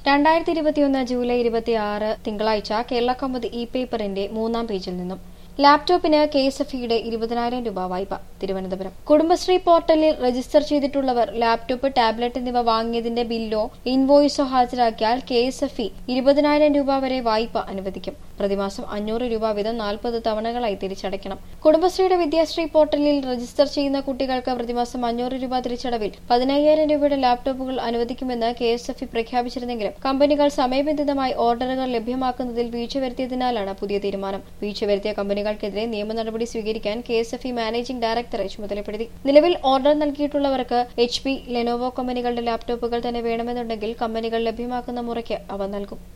രണ്ടായിരത്തി ഇരുപത്തിയൊന്ന് ജൂലൈ ഇരുപത്തിയാറ് തിങ്കളാഴ്ച കേരള കൗമുദി ഇ പേപ്പറിന്റെ മൂന്നാം പേജിൽ നിന്നും ലാപ്ടോപ്പിന് കെ എസ് എഫ് ഇയുടെ ഇരുപതിനായിരം രൂപ വായ്പ തിരുവനന്തപുരം കുടുംബശ്രീ പോർട്ടലിൽ രജിസ്റ്റർ ചെയ്തിട്ടുള്ളവർ ലാപ്ടോപ്പ് ടാബ്ലറ്റ് എന്നിവ വാങ്ങിയതിന്റെ ബില്ലോ ഇൻവോയിസോ ഹാജരാക്കിയാൽ കെ എസ് എഫ് ഇ ഇരുപതിനായിരം രൂപ വരെ വായ്പ അനുവദിക്കും പ്രതിമാസം അഞ്ഞൂറ് രൂപ വീതം നാൽപ്പത് തവണകളായി തിരിച്ചടയ്ക്കണം കുടുംബശ്രീയുടെ വിദ്യാശ്രീ പോർട്ടലിൽ രജിസ്റ്റർ ചെയ്യുന്ന കുട്ടികൾക്ക് പ്രതിമാസം അഞ്ഞൂറ് രൂപ തിരിച്ചടവിൽ പതിനയ്യായിരം രൂപയുടെ ലാപ്ടോപ്പുകൾ അനുവദിക്കുമെന്ന് കെ എസ് എഫ് ഇ പ്രഖ്യാപിച്ചിരുന്നെങ്കിലും കമ്പനികൾ സമയബന്ധിതമായി ഓർഡറുകൾ ലഭ്യമാക്കുന്നതിൽ വീഴ്ച വരുത്തിയതിനാലാണ് പുതിയ തീരുമാനം വീഴ്ച വരുത്തിയ കമ്പനികൾക്കെതിരെ നിയമ നടപടി സ്വീകരിക്കാൻ K S F E managing ഡയറക്ടറെ ചുമതലപ്പെടുത്തി നിലവിൽ ഓർഡർ നൽകിയിട്ടുള്ളവർക്ക് എച്ച് പി ലെനോവോ കമ്പനികളുടെ ലാപ്ടോപ്പുകൾ തന്നെ വേണമെന്നുണ്ടെങ്കിൽ കമ്പനികൾ ലഭ്യമാക്കുന്ന മുറയ്ക്ക് അവ നൽകും